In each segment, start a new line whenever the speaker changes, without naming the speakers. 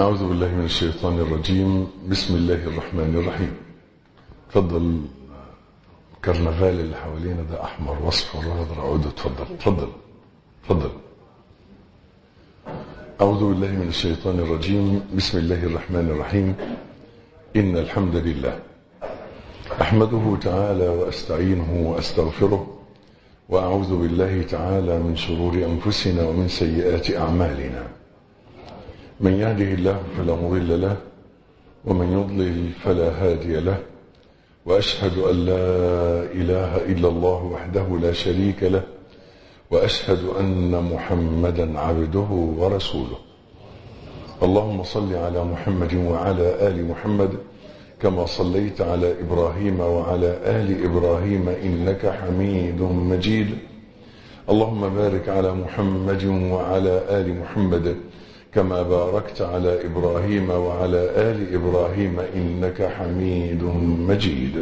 أعوذ بالله من الشيطان الرجيم بسم الله الرحمن الرحيم تفضل كرنفال اللي حوالينا ده أحمر واصفر وأخضر عود تفضل تفضل تفضل أعوذ بالله من الشيطان الرجيم بسم الله الرحمن الرحيم إن الحمد لله أحمده تعالى وأستعينه وأستغفره وأعوذ بالله تعالى من شرور أنفسنا ومن سيئات أعمالنا من يهده الله فلا مضل له ومن يضلل فلا هادي له وأشهد أن لا إله إلا الله وحده لا شريك له وأشهد أن محمدا عبده ورسوله اللهم صل على محمد وعلى آل محمد كما صليت على إبراهيم وعلى آل إبراهيم إنك حميد مجيد اللهم بارك على محمد وعلى آل محمد كما باركت على إبراهيم وعلى آل إبراهيم إنك حميد مجيد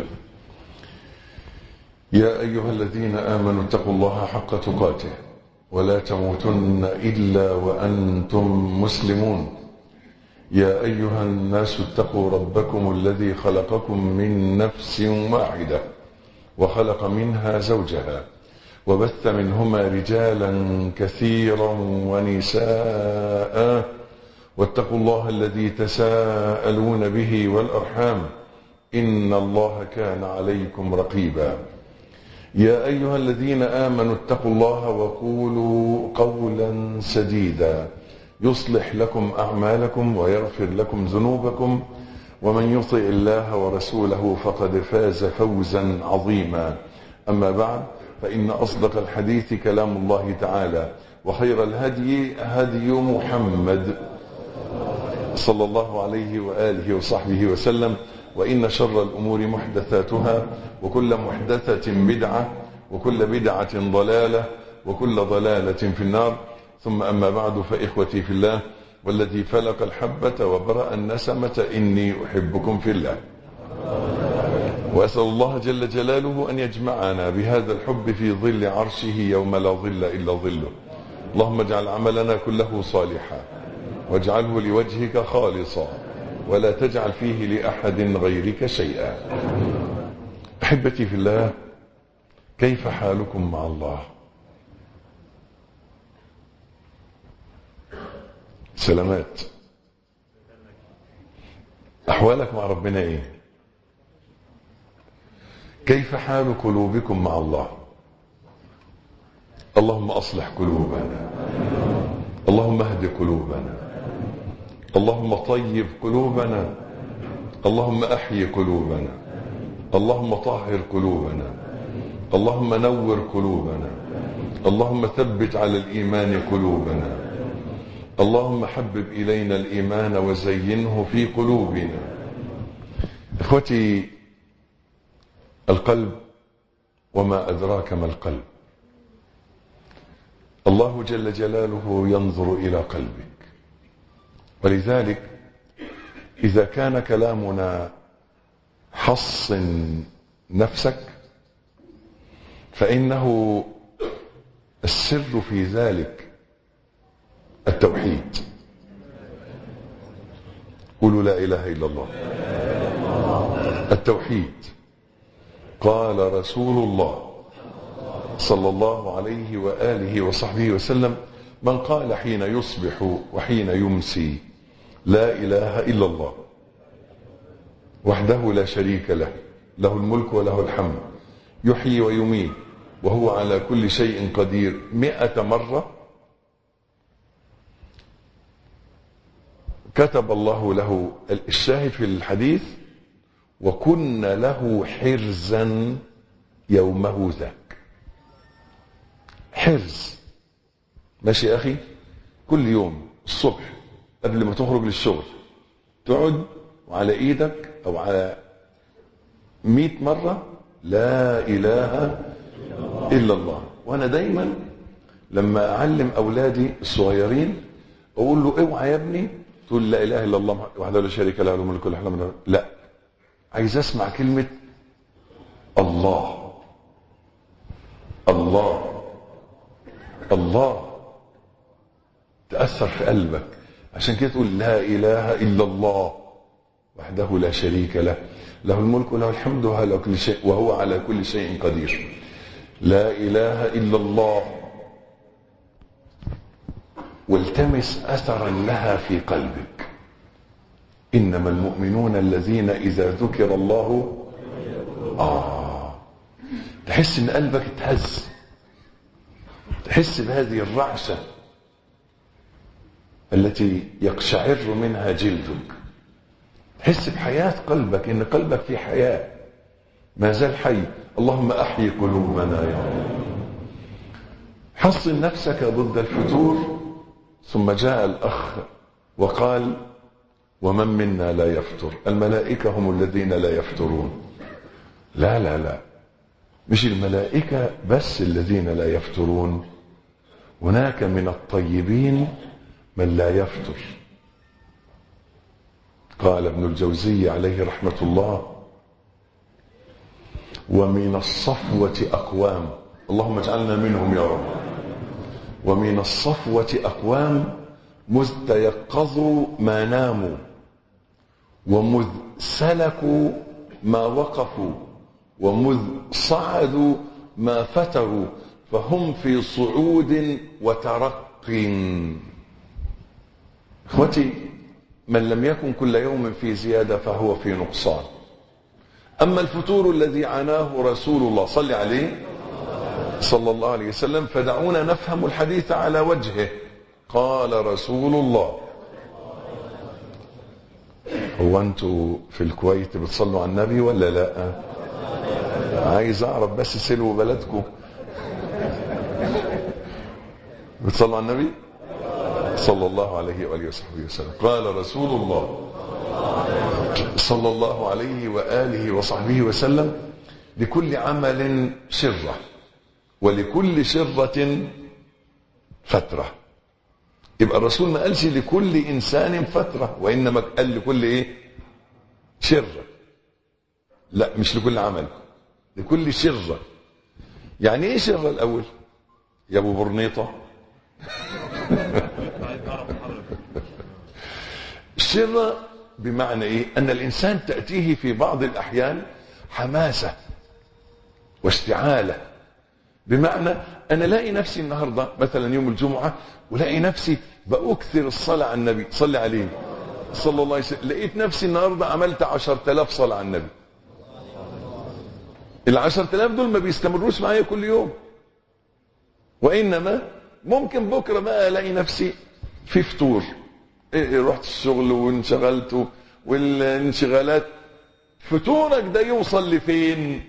يا أيها الذين آمنوا اتقوا الله حق تقاته ولا تموتن إلا وأنتم مسلمون يا أيها الناس اتقوا ربكم الذي خلقكم من نفس واحدة وخلق منها زوجها وبث منهما رجالا كثيرا ونساء واتقوا الله الذي تساءلون به والأرحام إن الله كان عليكم رقيبا يا أيها الذين آمنوا اتقوا الله وقولوا قولا سديدا يصلح لكم أعمالكم ويغفر لكم ذنوبكم ومن يطع الله ورسوله فقد فاز فوزا عظيما أما بعد فإن أصدق الحديث كلام الله تعالى وخير الهدي هدي محمد صلى الله عليه وآله وصحبه وسلم وإن شر الأمور محدثاتها وكل محدثة بدعة وكل بدعة ضلالة وكل ضلالة في النار ثم أما بعد فإخوتي في الله والذي فلق الحبة وبرأ النسمة إني أحبكم في الله وأسأل الله جل جلاله أن يجمعنا بهذا الحب في ظل عرشه يوم لا ظل إلا ظله اللهم اجعل عملنا كله صالحا واجعله لوجهك خالصا ولا تجعل فيه لأحد غيرك شيئا أحبتي في الله كيف حالكم مع الله سلامات أحوالك مع ربنا إيه كيف حال قلوبكم مع الله اللهم أصلح قلوبنا اللهم اهد قلوبنا اللهم طيب قلوبنا اللهم أحيي قلوبنا اللهم طهر قلوبنا اللهم نور قلوبنا اللهم ثبت على الإيمان قلوبنا اللهم حبب إلينا الإيمان وزينه في قلوبنا إخوتي القلب وما أدراك ما القلب الله جل جلاله ينظر إلى قلبك ولذلك إذا كان كلامنا حصن نفسك فإنه السر في ذلك التوحيد قولوا لا إله إلا الله التوحيد قال رسول الله صلى الله عليه وآله وصحبه وسلم من قال حين يصبح وحين يمسي لا إله إلا الله وحده لا شريك له له الملك وله الحمد يحيي ويميت وهو على كل شيء قدير مئة مرة كتب الله له الشاهد في الحديث وكن له حرزا يومه ذاك حرز ماشي يا أخي كل يوم الصبح قبل ما تخرج للشغل تقعد وعلى ايدك او على مئة مرة لا اله الا الله وانا دايما لما اعلم اولادي الصغيرين اقول له اوعى يا ابني تقول لا اله الا الله وحده لا شريك له له الملك والحمد لا عايز اسمع كلمة الله الله الله تأثر في قلبك عشان كده تقول لا إله إلا الله وحده لا شريك له له الملك وله الحمد وهو على كل شيء وهو على كل شيء قدير لا إله إلا الله والتمس أثرا لها في قلبك إنما المؤمنون الذين إذا ذكر الله آه تحس إن قلبك اتهز تحس بهذه الرعشة التي يقشعر منها جلدك تحس بحياة قلبك إن قلبك في حياة ما زال حي اللهم أحيي قلوبنا يا رب حصن نفسك ضد الفتور ثم جاء الأخ وقال ومن منا لا يفتر الملائكة هم الذين لا يفترون لا لا لا مش الملائكة بس الذين لا يفترون هناك من الطيبين من لا يفتر قال ابن الجوزي عليه رحمة الله ومن الصفوة أقوام اللهم اجعلنا منهم يا رب ومن الصفوة أقوام مذ تيقظوا ما ناموا ومذ سلكوا ما وقفوا ومذ صعدوا ما فتروا فهم في صعود وترق اخوتي من لم يكن كل يوم في زيادة فهو في نقصان أما الفتور الذي عناه رسول الله صلى عليه صلى الله عليه وسلم فدعونا نفهم الحديث على وجهه قال رسول الله هو انتوا في الكويت بتصلوا على النبي ولا لا عايز اعرف بس سلو بلدكم بتصلوا على النبي صلى الله عليه واله وصحبه وسلم قال رسول الله صلى الله عليه واله وصحبه وسلم لكل عمل شره ولكل شره فتره يبقى الرسول ما قالش لكل انسان فتره وانما قال لكل ايه شره لا مش لكل عمل لكل شره يعني ايه شره الاول يا ابو برنيطه الشره بمعنى ايه ان الانسان تاتيه في بعض الاحيان حماسه واشتعاله بمعنى انا الاقي نفسي النهارده مثلا يوم الجمعه ولاقي نفسي باكثر الصلاه على النبي صلي عليه صلى الله عليه وسلم لقيت نفسي النهارده عملت 10000 صلاه على النبي ال 10000 دول ما بيستمروش معايا كل يوم وانما ممكن بكره بقى الاقي نفسي في فطور إيه رحت الشغل وانشغلت والانشغالات فطورك ده يوصل لفين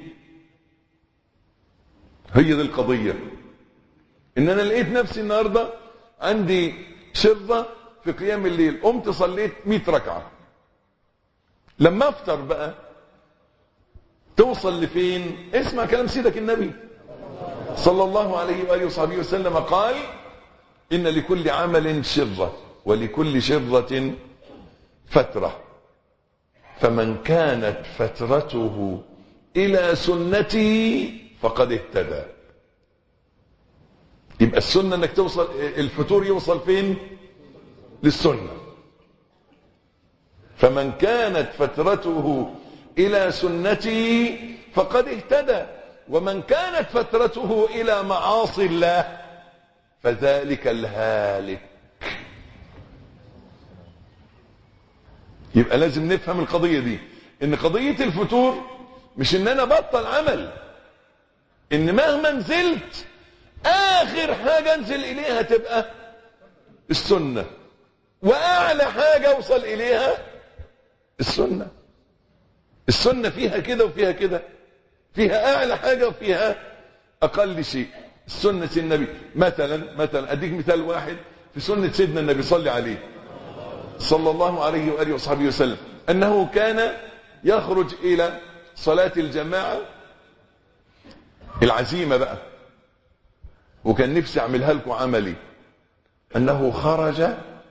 هي دي القضية ان انا لقيت نفسي النهاردة عندي شرة في قيام الليل قمت صليت 100 ركعة لما افطر بقى توصل لفين اسمع كلام سيدك النبي صلى الله عليه وآله وصحبه وسلم قال إن لكل عمل شرة ولكل شرة فترة فمن كانت فترته إلى سنتي فقد اهتدى يبقى السنة انك توصل الفتور يوصل فين للسنة فمن كانت فترته الى سنتي فقد اهتدى ومن كانت فترته الى معاصي الله فذلك الهالك يبقى لازم نفهم القضية دي ان قضية الفتور مش ان انا بطل عمل ان مهما نزلت اخر حاجة انزل اليها تبقى السنة واعلى حاجة اوصل اليها السنة السنة فيها كده وفيها كده فيها اعلى حاجة وفيها اقل شيء سنة النبي مثلا مثلا اديك مثال واحد في سنة سيدنا النبي صلى عليه صلى الله عليه وآله وصحبه وسلم انه كان يخرج الى صلاة الجماعة العزيمة بقى وكان نفسي اعملها لكم عملي انه خرج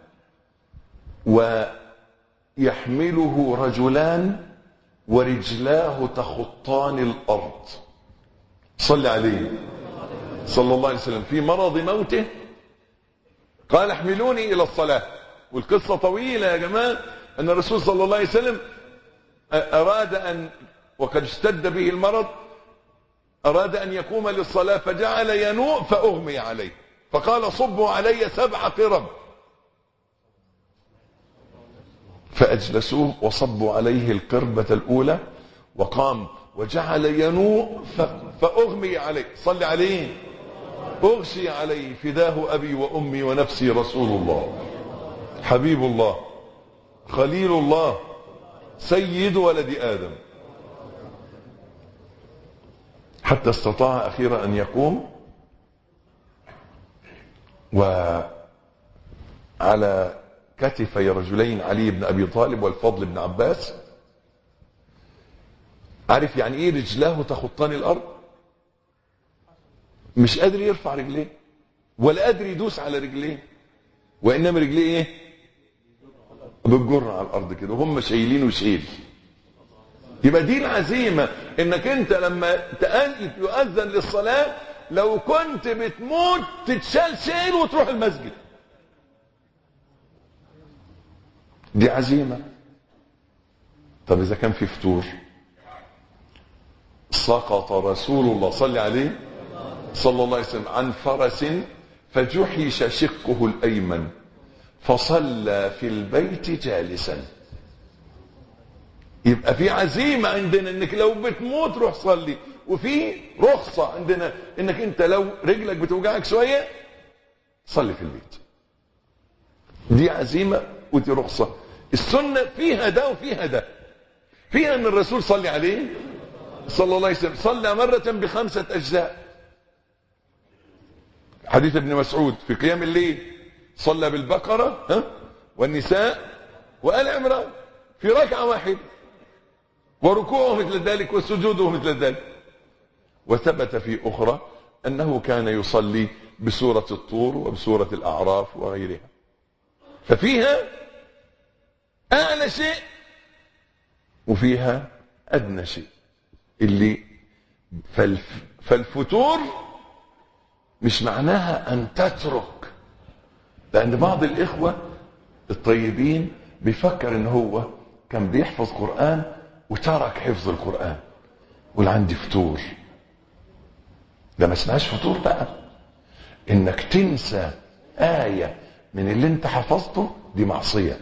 ويحمله رجلان ورجلاه تخطان الارض صلى عليه صلى الله عليه وسلم في مرض موته قال احملوني الى الصلاة والقصة طويلة يا جماعة أن الرسول صلى الله عليه وسلم أراد أن وقد اشتد به المرض أراد أن يقوم للصلاة فجعل ينوء فأغمي عليه فقال صبوا علي سبع قرب فأجلسوه وصبوا عليه القربة الأولى وقام وجعل ينوء فأغمي عليه صل عليه أغشي عليه فداه أبي وأمي ونفسي رسول الله حبيب الله خليل الله سيد ولد آدم حتى استطاع أخيرا أن يقوم وعلى كتفي رجلين علي بن أبي طالب والفضل بن عباس عارف يعني ايه رجلاه تخطان الارض مش قادر يرفع رجليه ولا قادر يدوس على رجليه وانما رجليه ايه بتجر على الارض كده وهم شايلين وشيل يبقى دي العزيمة انك انت لما يؤذن للصلاة لو كنت بتموت تتشال شيل وتروح المسجد دي عزيمة طب اذا كان في فطور سقط رسول الله صلى عليه صلى الله عليه وسلم عن فرس فجحش شقه الأيمن فصلى في البيت جالسا يبقى في عزيمة عندنا انك لو بتموت روح صلي وفي رخصة عندنا انك انت لو رجلك بتوجعك شوية صلي في البيت دي عزيمة ودي رخصة السنة فيها ده وفيها ده فيها ان الرسول صلي عليه صلى الله عليه وسلم صلى مرة بخمسة أجزاء حديث ابن مسعود في قيام الليل صلى بالبقرة ها والنساء وآل عمران في ركعة واحدة وركوعه مثل ذلك وسجوده مثل ذلك وثبت في أخرى أنه كان يصلي بسورة الطور وبسورة الأعراف وغيرها ففيها أعلى شيء وفيها أدنى شيء اللي فالف فالفتور مش معناها أن تترك لأن بعض الإخوة الطيبين بيفكر إن هو كان بيحفظ قرآن وترك حفظ القرآن واللي عندي فتور ده ما اسمهاش فتور بقى إنك تنسى آية من اللي انت حفظته دي معصية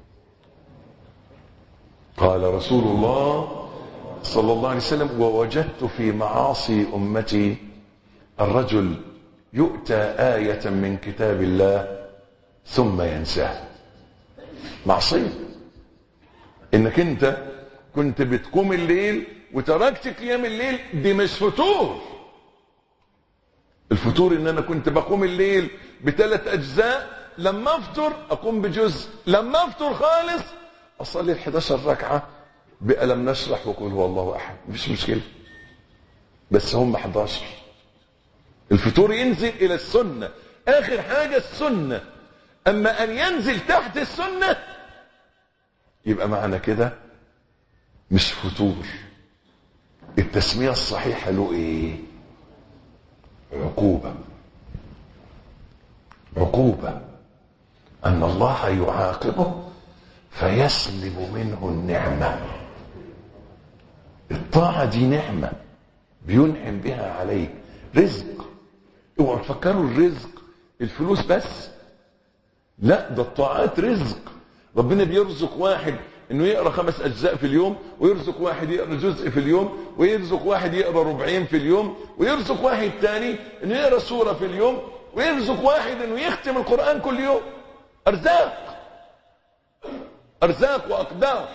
قال رسول الله صلى الله عليه وسلم ووجدت في معاصي أمتي الرجل يؤتى آية من كتاب الله ثم ينساه معصية انك انت كنت بتقوم الليل وتركت قيام الليل دي مش فتور الفتور ان انا كنت بقوم الليل بثلاث اجزاء لما افطر اقوم بجزء لما افطر خالص اصلي ال 11 ركعه بألم نشرح وقل هو الله احد مفيش مشكله بس هم 11 الفطور ينزل الى السنه اخر حاجه السنه اما ان ينزل تحت السنه يبقى معنى كده مش فطور التسميه الصحيحه له ايه عقوبه عقوبه ان الله يعاقبه فيسلب منه النعمه الطاعه دي نعمه بينعم بها عليك رزق اوعوا تفكروا الرزق الفلوس بس لا ده الطاعات رزق ربنا بيرزق واحد انه يقرا خمس اجزاء في اليوم ويرزق واحد يقرا جزء في اليوم ويرزق واحد يقرا ربعين في اليوم ويرزق واحد تاني انه يقرا سوره في اليوم ويرزق واحد انه يختم القران كل يوم ارزاق ارزاق واقدار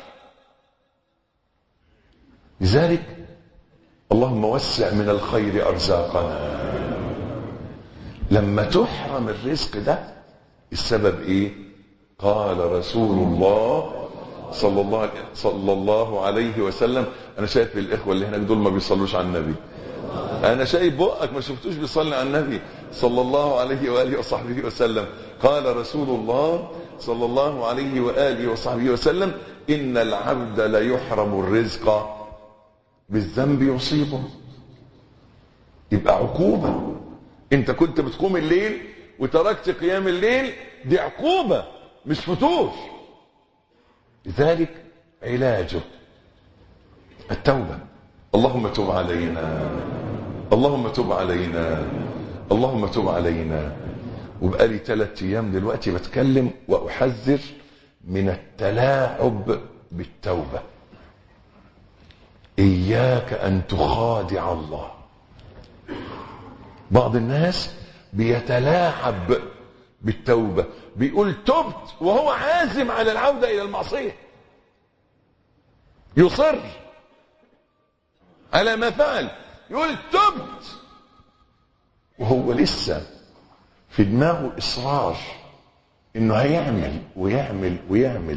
لذلك اللهم وسع من الخير ارزاقنا لما تحرم الرزق ده السبب ايه قال رسول الله صلى الله صلى الله عليه وسلم انا شايف الاخوه اللي هناك دول ما بيصلوش على النبي انا شايف بقك ما شفتوش بيصلي على النبي صلى الله عليه واله وصحبه وسلم قال رسول الله صلى الله عليه واله وصحبه وسلم ان العبد ليحرم الرزق بالذنب يصيبه يبقى عقوبه انت كنت بتقوم الليل وتركت قيام الليل دي عقوبه مش فتور لذلك علاجه التوبة اللهم تب علينا اللهم تب علينا اللهم تب علينا وبقالي ثلاث ايام دلوقتي بتكلم واحذر من التلاعب بالتوبه اياك ان تخادع الله بعض الناس بيتلاعب بالتوبه بيقول تبت وهو عازم على العوده الى المعصيه يصر على ما فعل يقول تبت وهو لسه في دماغه اصرار انه هيعمل ويعمل ويعمل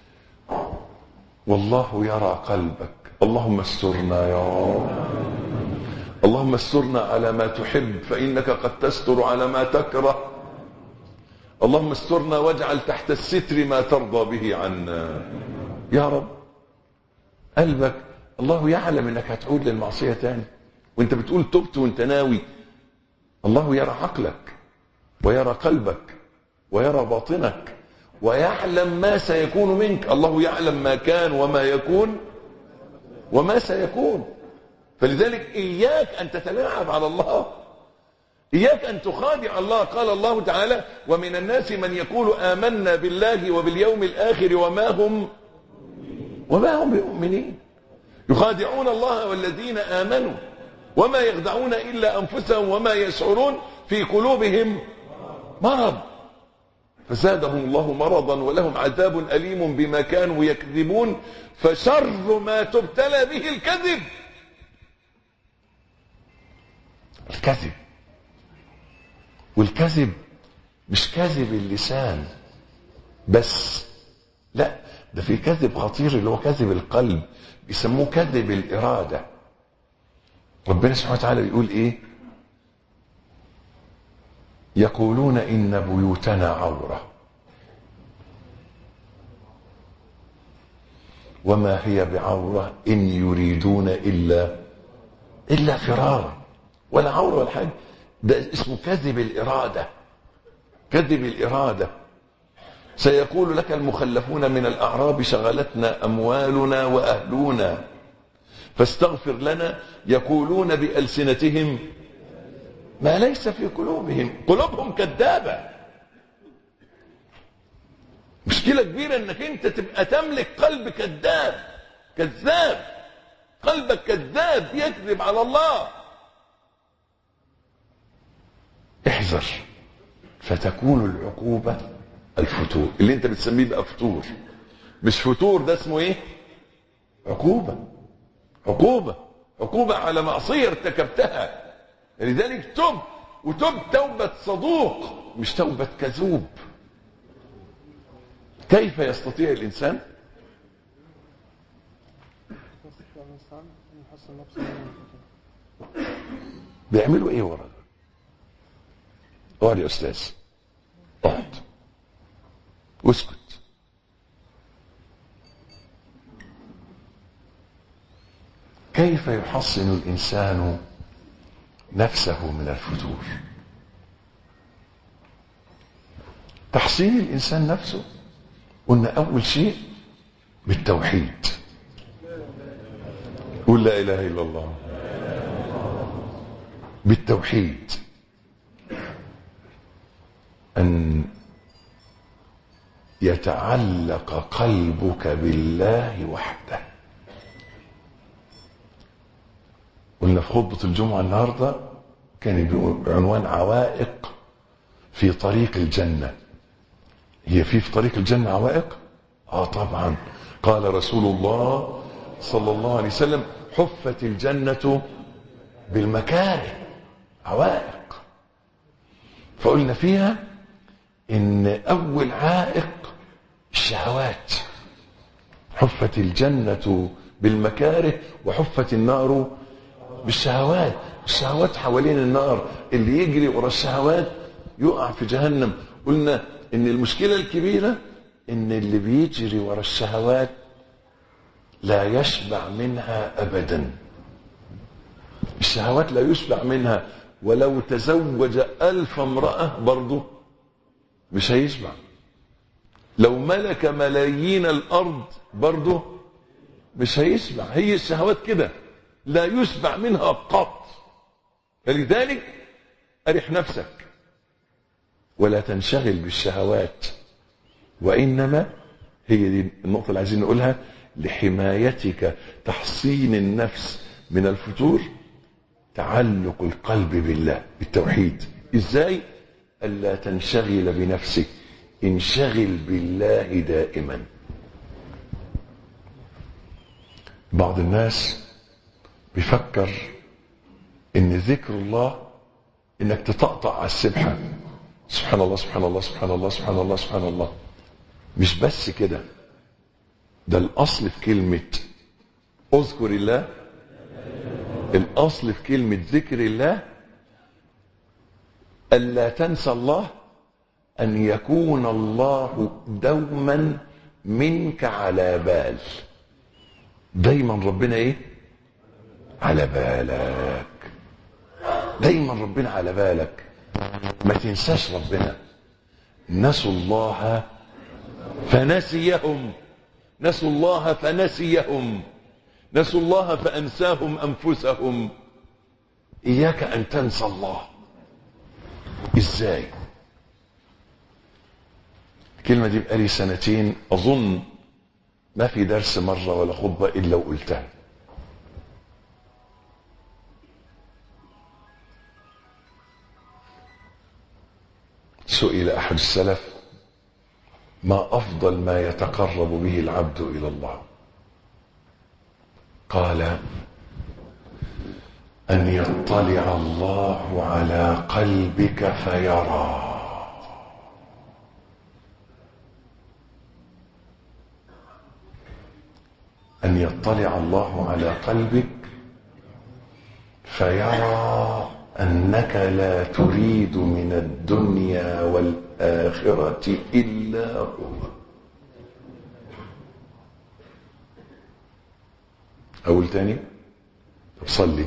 والله يرى قلبك اللهم استرنا يا رب اللهم استرنا على ما تحب فانك قد تستر على ما تكره اللهم استرنا واجعل تحت الستر ما ترضى به عنا يا رب قلبك الله يعلم انك هتعود للمعصيه تاني وانت بتقول تبت وانت ناوي الله يرى عقلك ويرى قلبك ويرى باطنك ويعلم ما سيكون منك الله يعلم ما كان وما يكون وما سيكون فلذلك إياك أن تتلاعب على الله إياك أن تخادع الله قال الله تعالى ومن الناس من يقول آمنا بالله وباليوم الآخر وما هم وما هم بمؤمنين يخادعون الله والذين آمنوا وما يخدعون إلا أنفسهم وما يشعرون في قلوبهم مرض فزادهم الله مرضا ولهم عذاب أليم بما كانوا يكذبون فشر ما تبتلى به الكذب الكذب والكذب مش كذب اللسان بس لا ده في كذب خطير اللي هو كذب القلب بيسموه كذب الإرادة ربنا سبحانه وتعالى بيقول ايه يقولون إن بيوتنا عورة وما هي بعورة إن يريدون إلا إلا فرارا ولا عورة ولا حاجة ده اسمه كذب الإرادة كذب الإرادة سيقول لك المخلفون من الأعراب شغلتنا أموالنا وأهلنا فاستغفر لنا يقولون بألسنتهم ما ليس في قلوبهم قلوبهم كذابة مشكلة كبيرة انك انت تبقى تملك قلب كذاب كذاب قلبك كذاب يكذب على الله احذر فتكون العقوبة الفتور اللي انت بتسميه بقى فتور مش فتور ده اسمه ايه عقوبة عقوبة عقوبة على معصية ارتكبتها لذلك تب وتب توبة صدوق مش توبة كذوب كيف يستطيع الإنسان بيعملوا ايه ورا اقعد يا استاذ اقعد واسكت كيف يحصن الانسان نفسه من الفتور تحصين الانسان نفسه قلنا اول شيء بالتوحيد قل لا اله الا الله بالتوحيد ان يتعلق قلبك بالله وحده قلنا في خطبة الجمعة النهاردة كان بعنوان عوائق في طريق الجنة هي في في طريق الجنة عوائق اه طبعا قال رسول الله صلى الله عليه وسلم حفت الجنة بالمكاره عوائق فقلنا فيها ان اول عائق الشهوات حفت الجنة بالمكاره وحفت النار بالشهوات الشهوات حوالين النار اللي يجري ورا الشهوات يقع في جهنم قلنا ان المشكلة الكبيرة ان اللي بيجري ورا الشهوات لا يشبع منها ابدا الشهوات لا يشبع منها ولو تزوج ألف امرأة برضه مش هيشبع لو ملك ملايين الارض برضه مش هيشبع هي الشهوات كده لا يشبع منها قط فلذلك ارح نفسك ولا تنشغل بالشهوات وانما هي دي النقطه اللي عايزين نقولها لحمايتك تحصين النفس من الفتور تعلق القلب بالله بالتوحيد ازاي الا تنشغل بنفسك انشغل بالله دائما بعض الناس بيفكر ان ذكر الله انك تطقطع على السبحه سبحان الله سبحان الله سبحان الله سبحان الله سبحان الله مش بس كده ده الاصل في كلمه اذكر الله الاصل في كلمه ذكر الله الا تنسى الله ان يكون الله دوما منك على بال دايما ربنا ايه على بالك دايما ربنا على بالك ما تنساش ربنا نسوا الله فنسيهم نسوا الله فنسيهم نسوا الله فانساهم انفسهم اياك ان تنسى الله ازاي الكلمه دي بقالي سنتين اظن ما في درس مره ولا خطبه الا وقلتها سئل احد السلف ما افضل ما يتقرب به العبد الى الله قال ان يطلع الله على قلبك فيرى ان يطلع الله على قلبك فيرى انك لا تريد من الدنيا والاخره الا هو اقول تاني طب صلي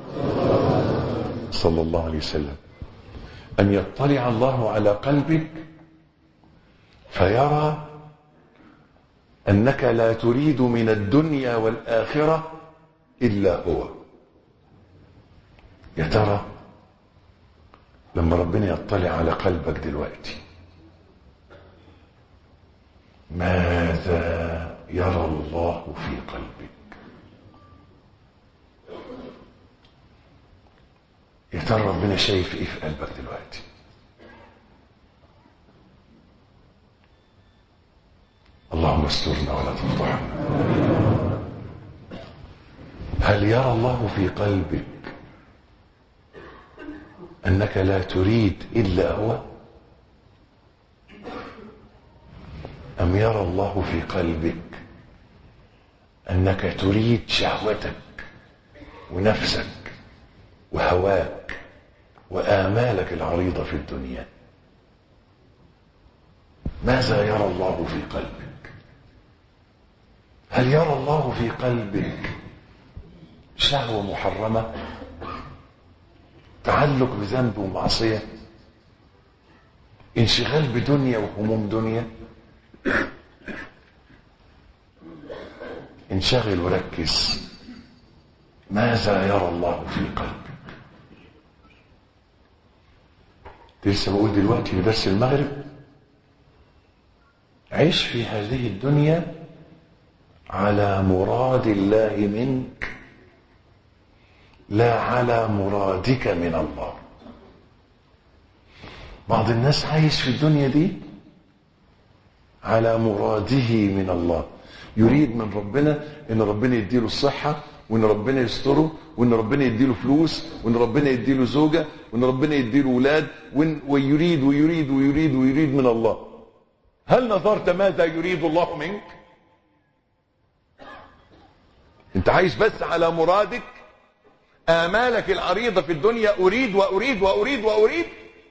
صلى الله عليه وسلم ان يطلع الله على قلبك فيرى انك لا تريد من الدنيا والاخره الا هو يا ترى لما ربنا يطلع على قلبك دلوقتي ماذا يرى الله في قلبك يا ترى ربنا شايف ايه في قلبك دلوقتي اللهم استرنا ولا تفضحنا هل يرى الله في قلبك انك لا تريد الا هو ام يرى الله في قلبك انك تريد شهوتك ونفسك وهواك وامالك العريضه في الدنيا ماذا يرى الله في قلبك هل يرى الله في قلبك شهوه محرمه تعلق بذنب ومعصيه انشغال بدنيا وهموم دنيا انشغل وركز ماذا يرى الله في قلبك لسه بقول دلوقتي في درس المغرب عيش في هذه الدنيا على مراد الله منك لا على مرادك من الله بعض الناس عايش في الدنيا دي على مراده من الله يريد من ربنا ان ربنا يديله الصحه وان ربنا يستره وان ربنا يديله فلوس وان ربنا يديله زوجه وان ربنا يديله اولاد ويريد ويريد ويريد ويريد من الله هل نظرت ماذا يريد الله منك انت عايش بس على مرادك آمالك العريضة في الدنيا أريد وأريد وأريد وأريد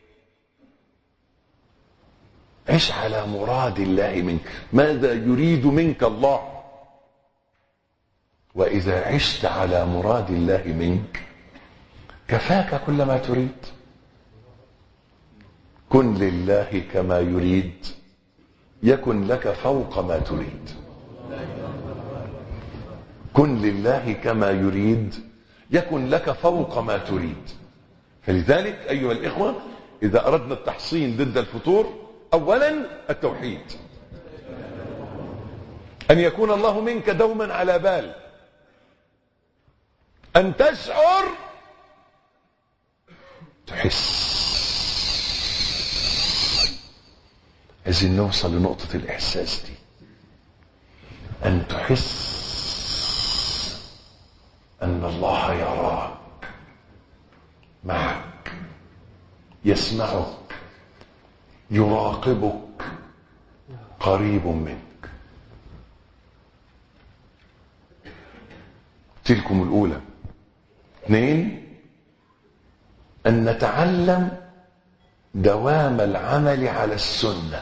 عش على مراد الله منك ماذا يريد منك الله وإذا عشت على مراد الله منك كفاك كل ما تريد كن لله كما يريد يكن لك فوق ما تريد كن لله كما يريد يكن لك فوق ما تريد فلذلك أيها الإخوة إذا أردنا التحصين ضد الفتور أولا التوحيد أن يكون الله منك دوما على بال أن تشعر تحس عايزين نوصل لنقطة الإحساس دي أن تحس أن الله يراك معك يسمعك يراقبك قريب منك تلكم الأولى اثنين أن نتعلم دوام العمل على السنة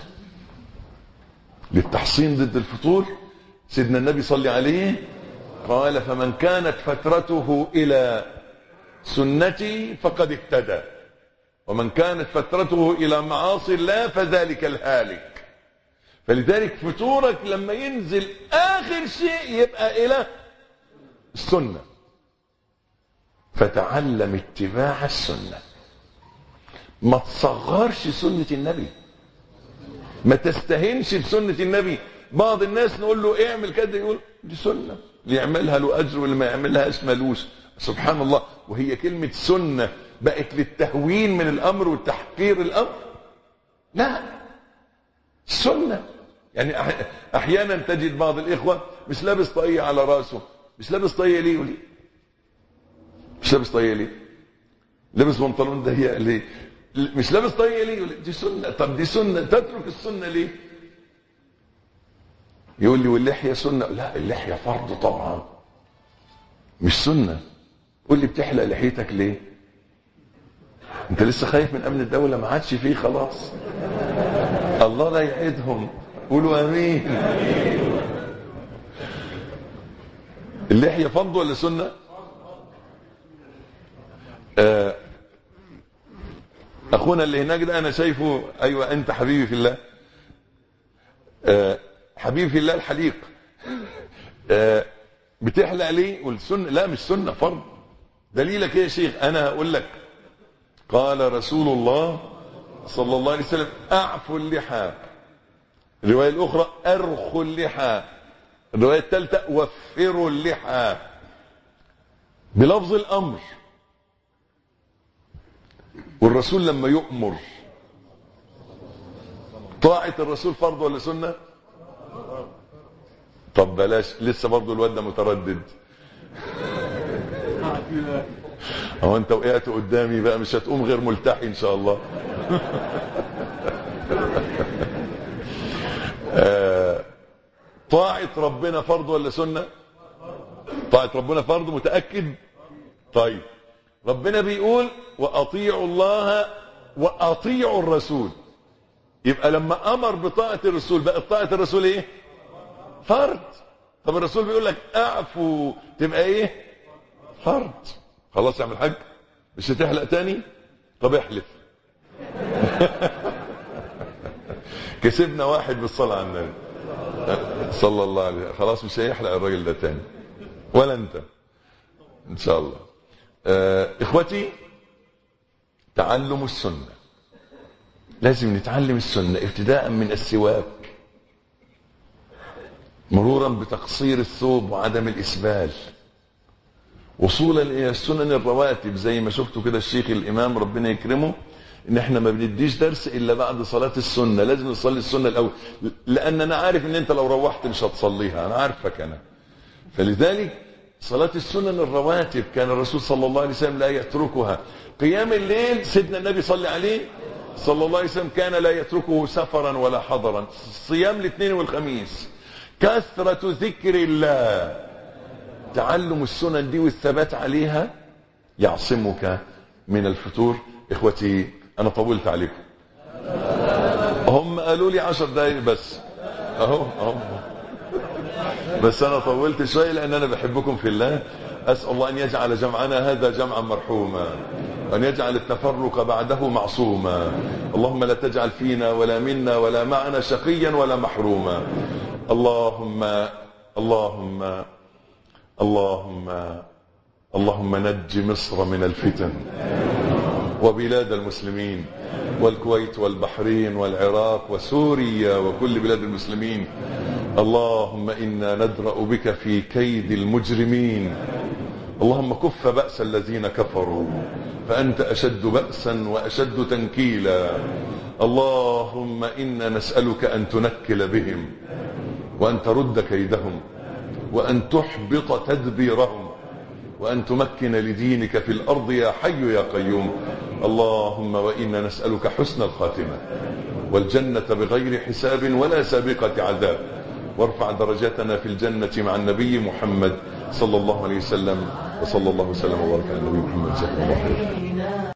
للتحصين ضد الفطور سيدنا النبي صلى عليه قال فمن كانت فترته إلى سنتي فقد اهتدى ومن كانت فترته إلى معاصي الله فذلك الهالك فلذلك فتورك لما ينزل آخر شيء يبقى إلى السنة فتعلم اتباع السنة ما تصغرش سنة النبي ما تستهنش بسنة النبي بعض الناس نقول له اعمل كده يقول دي سنة اللي يعملها له أجر واللي ما يعملها ملوش سبحان الله وهي كلمة سنة بقت للتهوين من الأمر والتحقير الأمر لا سنة يعني أحيانا تجد بعض الإخوة مش لابس طاقية على راسه مش لابس طاقية ليه وليه مش لابس طاقية ليه لابس بنطلون ضيق ليه مش لابس طاقية ليه دي سنة طب دي سنة تترك السنة ليه يقول لي واللحية سنة لا اللحية فرض طبعا مش سنة قول لي بتحلق لحيتك ليه انت لسه خايف من امن الدولة ما عادش فيه خلاص الله لا يعيدهم قولوا امين اللحية فرض ولا سنة آه اخونا اللي هناك ده انا شايفه ايوه انت حبيبي في الله آه حبيبي في الله الحليق آه بتحلق ليه والسنة لا مش سنة فرض دليلك ايه يا شيخ انا هقول لك قال رسول الله صلى الله عليه وسلم اعفوا اللحى الرواية الاخرى ارخوا اللحى الرواية الثالثة وفروا اللحى بلفظ الامر والرسول لما يؤمر طاعة الرسول فرض ولا سنة طب بلاش لسه برضو الواد ده متردد هو انت وقعت قدامي بقى مش هتقوم غير ملتحي ان شاء الله آه طاعة ربنا فرض ولا سنة طاعة ربنا فرض متأكد طيب ربنا بيقول واطيعوا الله واطيعوا الرسول يبقى لما امر بطاعة الرسول بقت طاعة الرسول ايه فرض طب الرسول بيقول لك اعفوا تبقى ايه فرض خلاص يا عم الحاج مش هتحلق تاني طب احلف كسبنا واحد بالصلاة على النبي صلى الله عليه وسلم خلاص مش هيحلق الراجل ده تاني ولا انت ان شاء الله آه اخوتي تعلم السنة لازم نتعلم السنة ابتداء من السواك مرورا بتقصير الثوب وعدم الإسبال وصولا إلى السنن الرواتب زي ما شفتوا كده الشيخ الإمام ربنا يكرمه إن إحنا ما بنديش درس إلا بعد صلاة السنة لازم نصلي السنة الأول لأن أنا عارف إن أنت لو روحت مش هتصليها أنا عارفك أنا فلذلك صلاة السنن الرواتب كان الرسول صلى الله عليه وسلم لا يتركها قيام الليل سيدنا النبي صلى عليه صلى الله عليه وسلم كان لا يتركه سفرا ولا حضرا صيام الاثنين والخميس كثرة ذكر الله تعلم السنن دي والثبات عليها يعصمك من الفتور اخوتي انا طولت عليكم هم قالوا لي عشر دقايق بس اهو اهو بس انا طولت شويه لان انا بحبكم في الله أسأل الله أن يجعل جمعنا هذا جمعا مرحوما وأن يجعل التفرق بعده معصوما اللهم لا تجعل فينا ولا منا ولا معنا شقيا ولا محروما اللهم اللهم اللهم اللهم نج مصر من الفتن وبلاد المسلمين والكويت والبحرين والعراق وسوريا وكل بلاد المسلمين اللهم إنا ندرأ بك في كيد المجرمين اللهم كف بأس الذين كفروا فأنت أشد بأسا وأشد تنكيلا اللهم إنا نسألك أن تنكل بهم وأن ترد كيدهم وأن تحبط تدبيرهم وأن تمكن لدينك في الأرض يا حي يا قيوم اللهم وإنا نسألك حسن الخاتمة والجنة بغير حساب ولا سابقة عذاب وارفع درجاتنا في الجنة مع النبي محمد صلى الله عليه وسلم وصلى الله وسلم وبارك على النبي محمد جزاكم الله خيرا